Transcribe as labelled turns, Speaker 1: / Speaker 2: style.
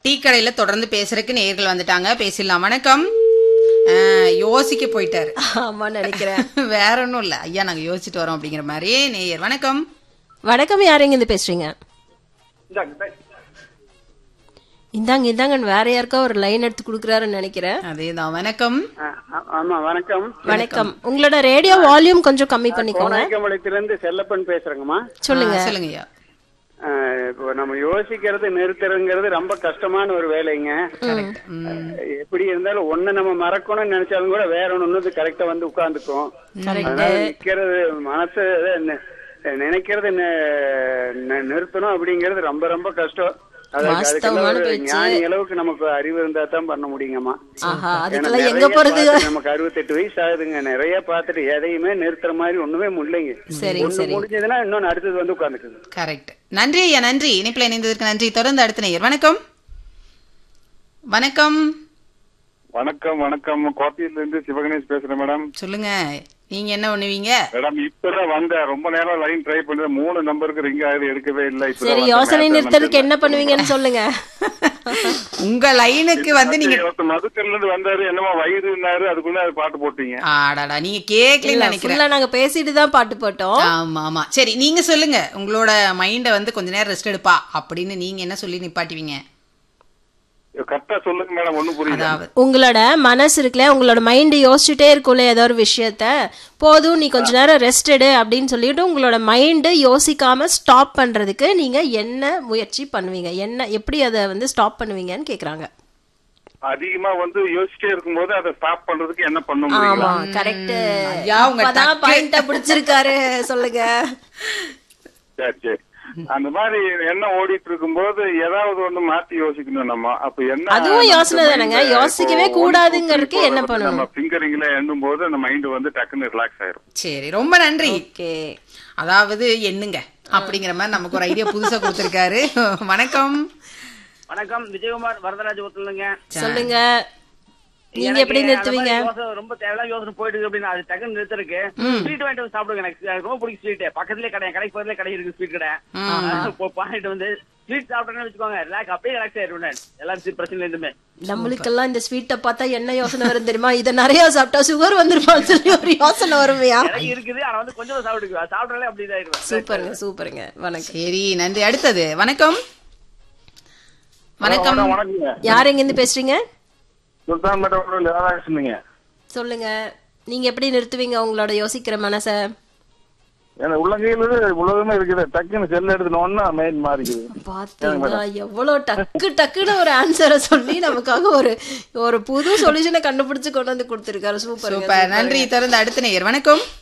Speaker 1: Tea கடையில தொடர்ந்து பேசுறதுக்கு நேர்கள் வந்துட்டாங்க பேசிடலாம் வணக்கம் ஆ, யோசிக்க போயிட்டாரு
Speaker 2: ஆமா நினைக்கிறேன்
Speaker 1: வேற ஒண்ணும் இல்ல ஐயா நாங்க யோசிச்சுட்டு வரோம் அப்படிங்கிற மாதிரி நேயர் வணக்கம்
Speaker 2: வணக்கம் யாருங்க இருந்து பேசுறீங்க இந்தாங்க இந்தாங்க வேற யாருக்கோ ஒரு லைன் எடுத்து குடுக்குறாருன்னு நினைக்கிறேன்
Speaker 1: அதேதான் வணக்கம்
Speaker 3: ஆ, ஆ- ஆமா வணக்கம்
Speaker 2: வணக்கம் உங்களோட ரேடியோ வால்யூம் கொஞ்சம் கம்மி பண்ணிக்கோங்க
Speaker 3: கோனாய்க்கம்பாளையத்திலிருந்து செல்லப்பன் பேசுறேங்கம்மா
Speaker 2: சொல்லுங்க
Speaker 1: ஆ, சொல்லுங்க ஐயா
Speaker 3: ஆ, இப்போ நம்ம யோசிக்கிறது நிறுத்துறதுங்கிறது ரொம்ப கஷ்டமான ஒரு வேலைங்க
Speaker 1: கரெக்ட்
Speaker 3: எப்படி இருந்தாலும் ஒண்ணு நம்ம மறக்கணும்னு நினைச்சாலும் கூட வேற ஒண்ணு இன்னொரு கரெக்டா வந்து உட்கார்ந்துக்கும் அதனால நிக்கிறது மனசு நி- நினைக்கிறது நி- நி- நிறுத்தணும் அப்படிங்கிறது ரொம்ப ரொம்ப கஷ்டம் அதுக்கு- அதுக்கெல்லாம்
Speaker 2: வாஸ்தவமான
Speaker 3: ஒரு
Speaker 2: பேச்சு.
Speaker 3: ஞானி அளவுக்கு நமக்கு அறிவு இருந்தா தான் பண்ண முடியுங்கம்மா
Speaker 2: ஆஹா
Speaker 3: ஏன்னா
Speaker 2: அதுக்கெல்லாம் எங்க
Speaker 3: நிறைய
Speaker 2: போறது
Speaker 3: பார்த்து நமக்கு அறுபத்தெட்டு வயசு ஆகுதுங்க நிறைய பார்த்துட்டு எதையுமே நிறுத்துற மாதிரி ஒண்ணுமே முடியலைங்க
Speaker 2: சரிங்க
Speaker 3: ஒண்ணு
Speaker 2: சரி
Speaker 3: முடிஞ்சதுன்னா இன்னொன்னு அடுத்தது வந்து உட்காந்துக்குது
Speaker 1: கரெக்ட் நன்றி ஐயா நன்றி இணைப்பில் இணைந்ததற்கு நன்றி தொடர்ந்து அடுத்த நேயர் வணக்கம் வணக்கம்
Speaker 4: வணக்கம் வணக்கம் கோட்டையில இருந்து சிவகணேஷ் பேசுறேன் மேடம்
Speaker 1: சொல்லுங்க நீங்க என்ன பண்ணுவீங்க
Speaker 4: மேடம் இப்பதான் வந்தேன் ரொம்ப நேரம் லைன் ட்ரை பண்ணேன் மூணு நம்பருக்கு ரிங் ஆகுது எடுக்கவே இல்லை இப்பதான்
Speaker 2: சரி
Speaker 4: வந்தேன்.
Speaker 2: யோசனை
Speaker 4: மேடம்
Speaker 2: நிறுத்தறதுக்கு என்ன பண்ணுவீங்கன்னு சொல்லுங்க
Speaker 1: உங்க லைனுக்கு வந்து நீங்க
Speaker 4: ஒருத்தர் மதுக்கல்ல இருந்து வந்தாரு என்னமோ வயிறுனாரு அதுக்குள்ள அது பாட்டு போட்டீங்க
Speaker 1: ஆடாடா நீங்க கேட்கலன்னு நினைக்கிறேன்
Speaker 2: ஃபுல்லா நாங்க பேசிட்டு தான் பாட்டு போட்டோம்
Speaker 1: ஆமா ஆமா சரி நீங்க சொல்லுங்க உங்களோட மைண்ட வந்து கொஞ்ச நேரம் ரெஸ்ட் எடுப்பா அப்படின்னு நீங்க என்ன சொல்லி நிப்பாட்டுவீங்க
Speaker 4: கரெக்டா சொல்லுங்க மேடம் ஒண்ணும் புரியல
Speaker 1: அதாவது
Speaker 2: உங்களோட மனசு இருக்குல்ல உங்களோட மைண்ட் யோசிச்சுட்டே இருக்கும்ல ஏதோ ஒரு விஷயத்த போதும் நீ கொஞ்ச நேரம் ரெஸ்ட் எடு அப்படின்னு சொல்லிட்டு உங்களோட மைண்ட் யோசிக்காம ஸ்டாப் பண்றதுக்கு நீங்க என்ன முயற்சி பண்ணுவீங்க என்ன எப்படி அதை வந்து ஸ்டாப் பண்ணுவீங்கன்னு கேக்குறாங்க
Speaker 4: அதிகமா வந்து யோசிச்சிட்டே இருக்கும்போது அதை ஸ்டாப் பண்றதுக்கு என்ன பண்ண
Speaker 2: ஆமா
Speaker 4: முடியும்
Speaker 2: கரெக்ட்
Speaker 1: ஐயா, உங்க
Speaker 2: அப்பதான்
Speaker 1: டக்கு-
Speaker 2: பாயிண்ட பிடிச்சிருக்காரு சொல்லுங்க
Speaker 4: சரி சரி அந்த மாதிரி என்ன ஓடிட்டு இருக்கும்போது ஏதாவது ஒண்ணு மாத்தி யோசிக்கணும் நம்ம அப்ப என்ன
Speaker 2: அதுவும்
Speaker 4: நமக்கு
Speaker 2: யோசனை தானேங்க.
Speaker 4: mind ல
Speaker 2: யோசிக்கவே
Speaker 4: இப்போ
Speaker 2: கூடாதுங்கிறதுக்கு
Speaker 4: one, two, three,
Speaker 2: என்ன
Speaker 4: four
Speaker 2: பண்ணணும்?
Speaker 4: நம்ம ஃபிங்கரிங்ல எண்ணும் போது அந்த மைண்ட் வந்து டக்குன்னு ரிலாக்ஸ் ஆயிரும்
Speaker 1: சரி ரொம்ப நன்றி
Speaker 2: ஓகே
Speaker 1: அதாவது எண்ணுங்க அப்படிங்கிற மாதிரி நமக்கு ஒரு ஐடியா புதுசா கொடுத்திருக்காரு வணக்கம்
Speaker 5: வணக்கம் விஜயகுமார் வரதராஜபுரத்துலங்க
Speaker 2: சொல்லுங்க நீங்க எப்படி நிறுத்துவீங்க
Speaker 5: ரொம்ப தேவையான யோசனை போயிட்டு இருக்கு அப்படின்னு அது டக்குன்னு நிறுத்தருக்கு ஸ்வீட் வாங்கிட்டு வந்து சாப்பிடுங்க எனக்கு எனக்கு ரொம்ப பிடிக்கும் ஸ்வீட் பக்கத்துலயே கடை கடைக்கு பக்கத்துலயே கடை இருக்கு ஸ்வீட் கடை இப்போ பாயிட்டு வந்து ஸ்வீட் சாப்பிட்டேன்னு வச்சுக்கோங்க ரிலாக்ஸ் அப்படியே ரிலாக்ஸ் ஆயிடுவேன் நான். எல்லாரும் பிரச்சனை இருந்துமே
Speaker 2: நம்மளுக்கெல்லாம் இந்த ஸ்வீட்டை பார்த்தா என்ன யோசனை வரும் தெரியுமா இதை நிறைய சாப்பிட்டா சுகர் வந்துருமான்னு சொல்லி ஒரு யோசனை வருமையா
Speaker 5: எனக்கு இருக்குது ஆனா வந்து கொஞ்சம் சாப்பிட்டுக்குவேன் சாப்பிட்டாலே அப்படி இதாயிடுவேன்
Speaker 2: சூப்பருங்க சூப்பருங்க வணக்கம்
Speaker 1: சரி நன்றி அடுத்தது வணக்கம் வணக்கம்
Speaker 4: வணக்கங்க
Speaker 2: யார் எங்க இருந்து பேசுறீங்க
Speaker 4: சுல்தான் மேடம் ராதாகிருஷ்ணனுங்க
Speaker 2: சொல்லுங்க நீங்க எப்படி நிறுத்துவீங்க உங்களோட யோசிக்கிற மனச
Speaker 4: ஏன்னா உள்ளங்கையில உலகமே இருக்குது டக்குன்னு செல் எடுத்துனோன்னா மைண்ட் மாறிக்குது
Speaker 2: பாத்தீங்களா எவ்வளவு டக்கு டக்குன்னு ஒரு ஆன்சரை சொல்லி நமக்காக ஒரு ஒரு புது சொல்யூஷனை கண்டுபிடிச்சு கொண்டு வந்து கொடுத்திருக்காரு சூப்பர்
Speaker 1: சூப்பர் நன்றி தொடர்ந்து அடுத்த நேயர் வணக்கம்